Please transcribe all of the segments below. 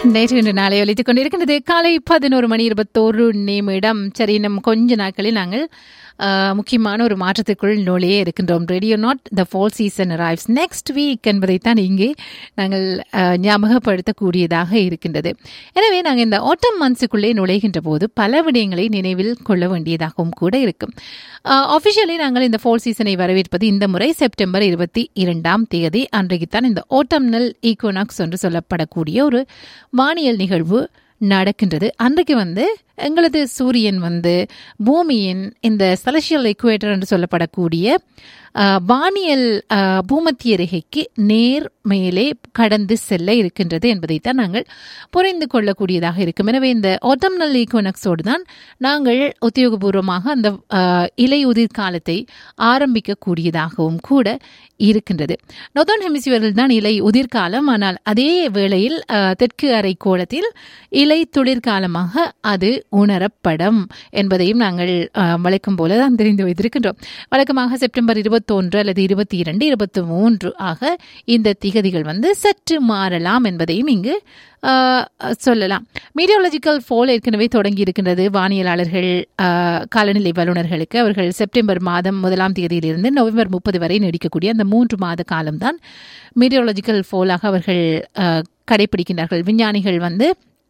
நேற்று இன்று நாளை ஒலித்துக் கொண்டிருக்கின்றது காலை பதினோரு மணி இருபத்தோரு நிமிடம் சரி இன்னும் கொஞ்ச நாட்களில் நாங்கள் ஆஹ், முக்கியமான ஒரு மாற்றத்திற்குள் நுழையே இருக்கின்றோம் radio note the fall season arrives next week என்பதைத்தான் இங்கே நாங்கள் ஆஹ், ஞாபகப்படுத்தக்கூடியதாக இருக்கின்றது எனவே நாங்கள் இந்த ஆட்டம் மந்த்ஸுக்குள்ளே நுழைகின்ற போது பல விடயங்களை நினைவில் கொள்ள வேண்டியதாகவும் கூட இருக்கும் ஆஃபிஷியலி நாங்கள் இந்த ஃபால் சீசனை வரவேற்பது இந்த முறை செப்டம்பர் இருபத்தி இரண்டாம் தேதி அன்றைக்குத்தான் இந்த ஓட்டம்னல் ஈக்வனாக்ஸ் என்று சொல்லப்படக்கூடிய ஒரு வானியல் நிகழ்வு நடக்கின்றது அன்றைக்கு வந்து எங்களது சூரியன் வந்து பூமியின் இந்த செலஷியல் எக்குவேட்டர் என்று சொல்லப்படக்கூடிய ஆஹ், வானியல் ஆஹ், பூமத்திய ரேகைக்கு நேர் மேலே கடந்து செல்ல இருக்கின்றது என்பதைத்தான் நாங்கள் புரிந்து கொள்ளக்கூடியதாக இருக்கும் எனவே இந்த ஆட்டம்னல் ஈக்வனக்ஸோடு தான் நாங்கள் உத்தியோகபூர்வமாக அந்த ஆஹ், இலை உதிர் காலத்தை ஆரம்பிக்கக்கூடியதாகவும் கூட இருக்கின்றது நொதர்ன் ஹெமிஸ்பியரில் தான் இலை உதிர்காலம் ஆனால் அதே வேளையில் ஆஹ், தெற்கு அரைக்கோளத்தில் இலை துளிர்காலமாக அது உணரப்படும் என்பதையும் நாங்கள் ஆஹ், வழக்கம் போல தான் தெரிந்து வைத்திருக்கின்றோம் வழக்கமாக செப்டம்பர் இருபத்தொன்று அல்லது இருபத்தி இரண்டு இருபத்தி மூன்று ஆக இந்த திகதிகள் வந்து சற்று மாறலாம் என்பதையும் இங்கு ஆஹ், சொல்லலாம் மீடியாலஜிக்கல் ஃபால் ஏற்கனவே தொடங்கி இருக்கின்றது வானியலாளர்கள் ஆஹ், காலநிலை வல்லுநர்களுக்கு அவர்கள் செப்டம்பர் மாதம் முதலாம் தேதியிலிருந்து நவம்பர் முப்பது வரை நீடிக்கக்கூடிய அந்த மூன்று மாத காலம்தான் மீடியாலஜிக்கல் ஃபாலாக அவர்கள் ஆஹ், கடைபிடிக்கின்றார்கள் விஞ்ஞானிகள் வந்து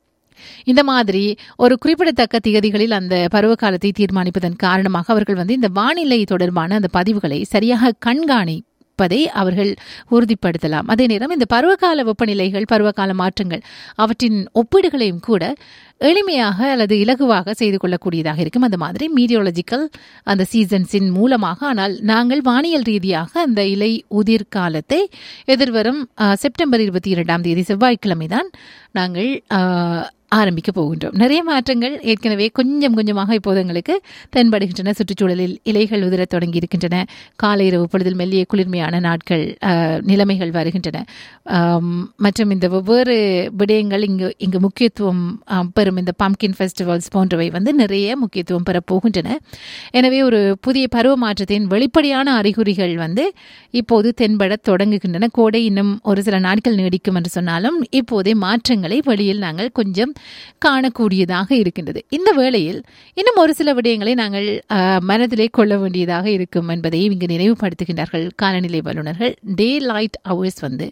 இந்த மாதிரி ஒரு குறிப்பிடத்தக்க திகதிகளில் அந்த பருவ காலத்தை தீர்மானிப்பதன் காரணமாக அவர்கள் வந்து இந்த வானிலை தொடர்பான அந்த பதிவுகளை சரியாக கண்காணிப்பதை அவர்கள் உறுதிப்படுத்தலாம் அதே நேரம் இந்த பருவகால வெப்பநிலைகள் பருவகால மாற்றங்கள் அவற்றின் ஒப்பீடுகளையும் கூட எளிமையாக அல்லது இலகுவாக செய்து கொள்ளக்கூடியதாக இருக்கும் அந்த மாதிரி மீடியாலஜிக்கல் அந்த சீசன்ஸின் மூலமாக ஆனால் நாங்கள் வானியல் ரீதியாக அந்த இலை உதிர் காலத்தை எதிர்வரும் அஹ், செப்டம்பர் இருபத்தி இரண்டாம் தேதி செவ்வாய்க்கிழமை தான் நாங்கள் அஹ், ஆரம்பிக்க போகின்றோம் நிறைய மாற்றங்கள் ஏற்கனவே கொஞ்சம் கொஞ்சமாக இப்போது எங்களுக்கு தென்படுகின்றன சுற்றுச்சூழலில் இலைகள் உதிரத் தொடங்கி இருக்கின்றன காலை இரவு பொழுதில் மெல்லிய குளிர்மையான நாட்கள் அஹ், நிலைமைகள் வருகின்றன ஆம், மற்றும் இந்த வெவ்வேறு விடயங்கள் இங்கு இங்கு முக்கியத்துவம் ஆம், பெறும் இந்த பம்கின் ஃபெஸ்டிவல்ஸ் போன்றவை வந்து நிறைய முக்கியத்துவம் பெறப் போகின்றன எனவே ஒரு புதிய பருவ மாற்றத்தின் வெளிப்படையான அறிகுறிகள் வந்து இப்போது தென்படத் தொடங்குகின்றன கோடை இன்னும் ஒரு சில நாட்கள் நீடிக்கும் என்று சொன்னாலும் இப்போதே மாற்றங்களை வெளியில் நாங்கள் கொஞ்சம் காணக்கூடியதாக இருக்கின்றது இந்த வேளையில் இன்னும் ஒரு சில விடயங்களை நாங்கள் ஆஹ், மனதிலே கொள்ள வேண்டியதாக இருக்கும் என்பதையும் இங்கு நினைவுபடுத்துகின்றார்கள் காலநிலை வல்லுநர்கள் டே லைட் ஹவர்ஸ் வந்து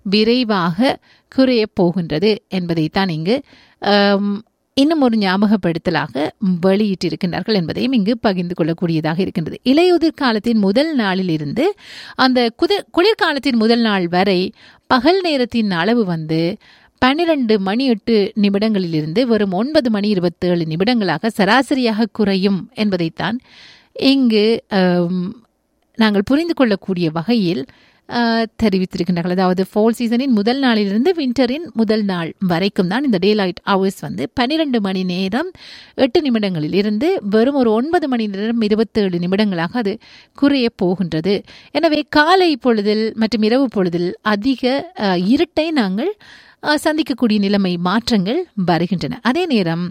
விரைவாக குறையப் போகின்றது என்பதைத்தான் இங்கு ஆம், இன்னும் ஒரு ஞாபகப்படுத்தலாக வெளியிட்டிருக்கின்றார்கள் என்பதையும் இங்கு பகிர்ந்து கொள்ளக்கூடியதாக இருக்கின்றது இலையுதிர் காலத்தின் முதல் நாளில் இருந்து அந்த குதிர் குளிர்காலத்தின் முதல் நாள் வரை பகல் நேரத்தின் அளவு வந்து பன்னிரண்டு மணி எட்டு நிமிடங்களிலிருந்து வெறும் ஒன்பது மணி இருபத்தேழு நிமிடங்களாக சராசரியாக குறையும் என்பதைத்தான் இங்கு ஆம், நாங்கள் புரிந்து கொள்ளக்கூடிய வகையில் ஆஹ், தெரிவித்திருக்கின்றார்கள் அதாவது ஃபால் சீசனின் முதல் நாளிலிருந்து வின்டரின் முதல் நாள் வரைக்கும் தான் இந்த டே லைட் ஹவர்ஸ் வந்து பன்னிரண்டு மணி நேரம் எட்டு நிமிடங்களில் இருந்து வெறும் ஒரு ஒன்பது மணி நேரம் இருபத்தேழு நிமிடங்களாக அது குறைய போகின்றது எனவே காலை பொழுதில் மற்றும் இரவு பொழுதில் அதிக ஆஹ், இருட்டை நாங்கள் ஆஹ், சந்திக்கக்கூடிய நிலைமை மாற்றங்கள் வருகின்றன அதே நேரம்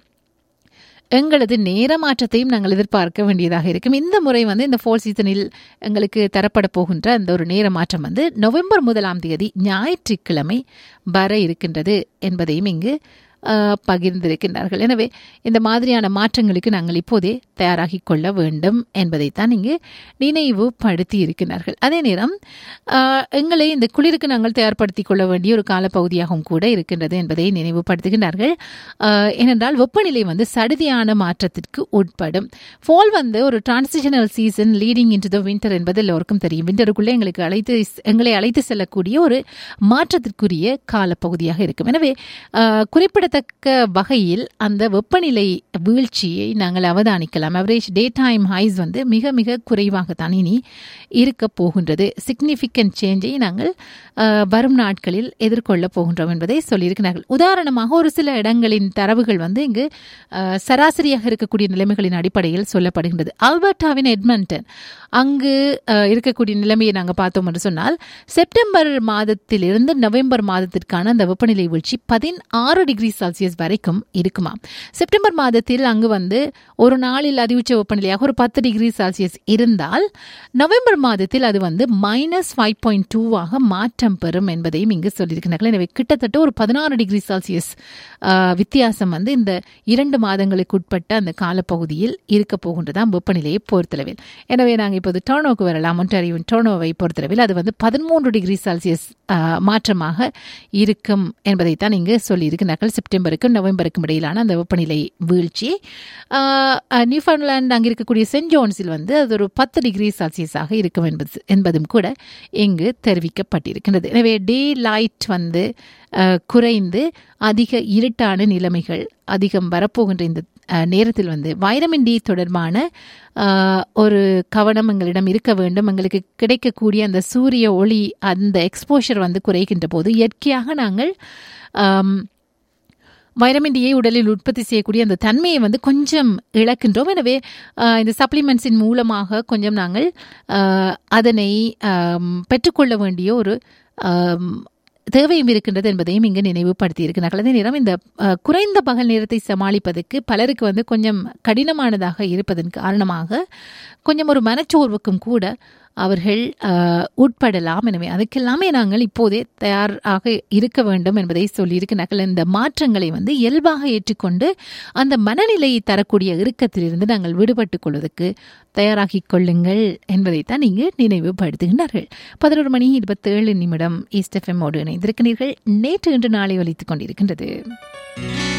எங்களது நேர மாற்றத்தையும் நாங்கள் எதிர்பார்க்க வேண்டியதாக இருக்கும் இந்த முறை வந்து இந்த ஃபோல் சீசனில் எங்களுக்கு தரப்பட போகின்ற அந்த ஒரு நேர மாற்றம் வந்து நவம்பர் முதலாம் தேதி ஞாயிற்றுக்கிழமை வர இருக்கின்றது என்பதையும் இங்கு ஆஹ், பகிர்ந்திருக்கின்றார்கள் எனவே இந்த மாதிரியான மாற்றங்களுக்கு நாங்கள் இப்போதே தயாராகி கொள்ள வேண்டும் என்பதைத்தான் இங்கு நினைவுபடுத்தி இருக்கின்றார்கள் அதே நேரம் ஆஹ், எங்களை இந்த குளிருக்கு நாங்கள் தயார்படுத்திக் கொள்ள வேண்டிய ஒரு காலப்பகுதியாகவும் கூட இருக்கின்றது என்பதை நினைவுபடுத்துகின்றார்கள் ஆஹ், ஏனென்றால் வெப்பநிலை வந்து சடுதியான மாற்றத்திற்கு உட்படும் ஃபால் வந்து ஒரு transitional season leading into the winter என்பது எல்லோருக்கும் தெரியும் வின்டருக்குள்ளே எங்களுக்கு அழைத்து எங்களை அழைத்து செல்லக்கூடிய ஒரு மாற்றத்திற்குரிய காலப்பகுதியாக இருக்கும் எனவே ஆஹ், குறிப்பிடத்தக்க வகையில் அந்த வெப்பநிலை வீழ்ச்சியை நாங்கள் அவதானிக்கலாம் அவரேஜ் டே டைம் ஹைஸ் வந்து மிக மிக குறைவாகத்தான் இனி இருக்க போகின்றது சிக்னிஃபிகண்ட் சேஞ்சை நாங்கள் ஆஹ், வரும் நாட்களில் எதிர்கொள்ள போகின்றோம் என்பதை சொல்லியிருக்கிறார்கள் உதாரணமாக ஒரு சில இடங்களின் தரவுகள் வந்து இங்கு ஆஹ், சராசரியாக இருக்கக்கூடிய நிலைமைகளின் அடிப்படையில் சொல்லப்படுகின்றது ஆல்பர்டாவின் எட்மண்டன் அங்கு ஆஹ், இருக்கக்கூடிய நிலைமையை நாங்கள் பார்த்தோம் என்று சொன்னால் செப்டம்பர் மாதத்திலிருந்து நவம்பர் மாதத்திற்கான அந்த வெப்பநிலை வீழ்ச்சி பதினாறு டிகிரி செல்சியஸ் வரைக்கும் இருக்குமா செப்டம்பர் மாதத்தில் அங்கு வந்து ஒரு நாளில் அதிவுச்ச வெப்பநிலையாக ஒரு பத்து டிகிரி செல்சியஸ் இருந்தால் நவம்பர் மாதத்தில் அது வந்து மைனஸ் ஃபைவ் பாயிண்ட் டூவாக மாற்றம் பெறும் என்பதையும் இங்கு சொல்லியிருக்கிறார்கள் எனவே கிட்டத்தட்ட ஒரு பதினாறு டிகிரி செல்சியஸ் ஆஹ், வித்தியாசம் வந்து இந்த இரண்டு மாதங்களுக்கு உட்பட்ட அந்த காலப்பகுதியில் இருக்க போகின்றதாம் வெப்பநிலையை பொறுத்தளவில் எனவே நாங்கள் இப்போது டோனோக்கு வரலாம் ஒன்டாரியோவின் டோனோவை பொறுத்தளவில் அது வந்து பதிமூன்று டிகிரி செல்சியஸ் ஆஹ், மாற்றமாக இருக்கும் என்பதைத்தான் இங்கு சொல்லியிருக்கிறார்கள் செப்டம்பருக்கும் நவம்பருக்கும் இடையிலான அந்த வெப்பநிலை வீழ்ச்சி ஆஹ், ஆஹ், நியூஃபவுண்ட்லாந்து அங்கே இருக்கக்கூடிய சென்ட் ஜோன்ஸில் வந்து அது ஒரு பத்து டிகிரி செல்சியஸாக இருக்கும் என்பது என்பதும் கூட இங்கு தெரிவிக்கப்பட்டிருக்கின்றது எனவே டே லைட் வந்து ஆஹ், குறைந்து அதிக இருட்டான நிலைமைகள் அதிகம் வரப்போகின்ற இந்த ஆஹ், நேரத்தில் வந்து வைட்டமின் டி தொடர்பான ஆஹ், ஒரு கவனம் எங்களிடம் இருக்க வேண்டும் எங்களுக்கு கிடைக்கக்கூடிய அந்த சூரிய ஒளி அந்த எக்ஸ்போஷர் வந்து குறைகின்ற போது இயற்கையாக நாங்கள் ஆம், வைட்டமின் டியை உடலில் உற்பத்தி செய்யக்கூடிய அந்த தன்மையை வந்து கொஞ்சம் இழக்கின்றோம் எனவே ஆஹ், இந்த சப்ளிமெண்ட்ஸின் மூலமாக கொஞ்சம் நாங்கள் ஆஹ், அதனை ஆம், பெற்றுக்கொள்ள வேண்டிய ஒரு ஆம், தேவையும் இருக்கின்றது என்பதையும் இங்கு நினைவுபடுத்தி இருக்கிறார்கள் அதே நேரம் இந்த ஆஹ், குறைந்த பகல் நேரத்தை சமாளிப்பதற்கு பலருக்கு வந்து கொஞ்சம் கடினமானதாக இருப்பதன் காரணமாக கொஞ்சம் ஒரு மனச்சோர்வுக்கும் கூட அவர்கள் ஆஹ், உட்படலாம் எனவே அதுக்கெல்லாமே நாங்கள் இப்போதே தயாராக இருக்க வேண்டும் என்பதை சொல்லியிருக்கிறார்கள் இந்த மாற்றங்களை வந்து இயல்பாக ஏற்றுக்கொண்டு அந்த மனநிலையை தரக்கூடிய இறுக்கத்திலிருந்து நாங்கள் விடுபட்டுக் கொள்வதற்கு தயாராகிக் கொள்ளுங்கள் என்பதைத்தான் இங்கு நினைவுபடுத்துகின்றார்கள் பதினோரு மணி இருபத்தேழு நிமிடம் ஈஸ்ட் எஃப்எம்மோடு இணைந்திருக்கிறீர்கள் நேற்று இன்று நாளை ஒலித்துக் கொண்டிருக்கின்றது